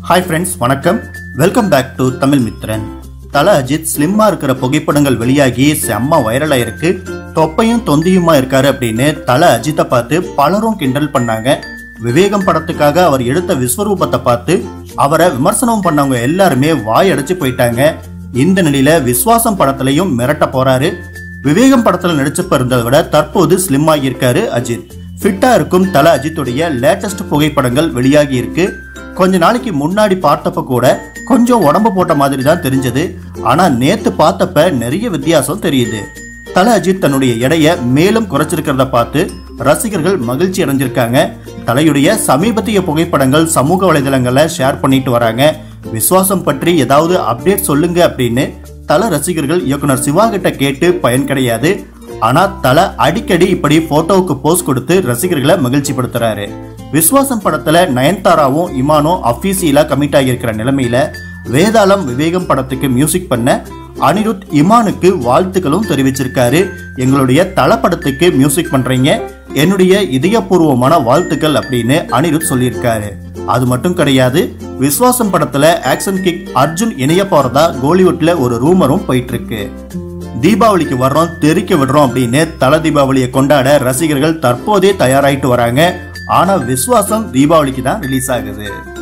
hi friends வணக்கம் welcome back to Tamil Mithran Thala Ajith ஸ்லிம்மா இருக்கிற புகைப்படங்கள் வெளியாகி செம்ம வைரலா இருக்கு தொப்பையும் தொந்தியுமா இருக்காரு அப்படின்னு தல அஜித்தை பார்த்து பலரும் கிண்டல் பண்ணாங்க விவேகம் படத்துக்காக அவர் எடுத்த விஸ்வரூபத்தை பார்த்து அவரை விமர்சனம் பண்ணவங்க எல்லாருமே வாய் அடைச்சு போயிட்டாங்க இந்த நிலையில விஸ்வாசம் படத்துலயும் மிரட்ட போறாரு விவேகம் படத்துல நடிச்சப்ப இருந்ததை விட தற்போது ஸ்லிம் ஆகியிருக்காரு அஜித் ஃபிட்டா இருக்கும் தல அஜித்துடைய லேட்டஸ்ட் புகைப்படங்கள் வெளியாகி இருக்கு கொஞ்ச நாளைக்கு முன்னாடி பார்த்தப்ப கூட கொஞ்சம் உடம்பு போட்ட மாதிரி தான் தெரிஞ்சது ஆனா நேத்து பார்த்தப்ப நிறைய வித்தியாசம் தெரியுது தல அஜித் தன்னுடைய எடையை மேலும் குறைச்சிருக்கிறத பார்த்து ரசிகர்கள் மகிழ்ச்சி அடைஞ்சிருக்காங்க தலையுடைய சமீபத்திய புகைப்படங்கள் சமூக வலைதளங்கள்ல ஷேர் பண்ணிட்டு வராங்க விசுவாசம் பற்றி ஏதாவது அப்டேட் சொல்லுங்க அப்படின்னு தல ரசிகர்கள் இயக்குனர் சிவா கிட்ட கேட்டு பயன் கிடையாது ஆனா தல அடிக்கடி இப்படி போட்டோவுக்கு போஸ் கொடுத்து ரசிகர்களை மகிழ்ச்சிப்படுத்துறாரு விஸ்வாசம் படத்துல நயன்தாராவும் இமானும் அஃபீசியலா கமிட் ஆகியிருக்கிற நிலைமையில வேதாளம் விவேகம் படத்துக்கு மியூசிக் பண்ண அனிருத் இமானுக்கு வாழ்த்துக்களும் தெரிவிச்சிருக்காரு எங்களுடைய தல படத்துக்கு மியூசிக் பண்றீங்க என்னுடைய இதயபூர்வமான வாழ்த்துக்கள் அப்படின்னு அனிருத் சொல்லியிருக்காரு அது மட்டும் கிடையாது விஸ்வாசம் படத்துல ஆக்ஷன் கிக் அர்ஜுன் இணைய போறதா கோலிவுட்ல ஒரு ரூமரும் போயிட்டு இருக்கு தீபாவளிக்கு வர்றோம் தெறிக்க விடுறோம் அப்படின்னு தல தீபாவளியை கொண்டாட ரசிகர்கள் தற்போதே தயாராயிட்டு வராங்க ஆனா விஸ்வாசம் தீபாவளிக்கு தான் ரிலீஸ் ஆகுது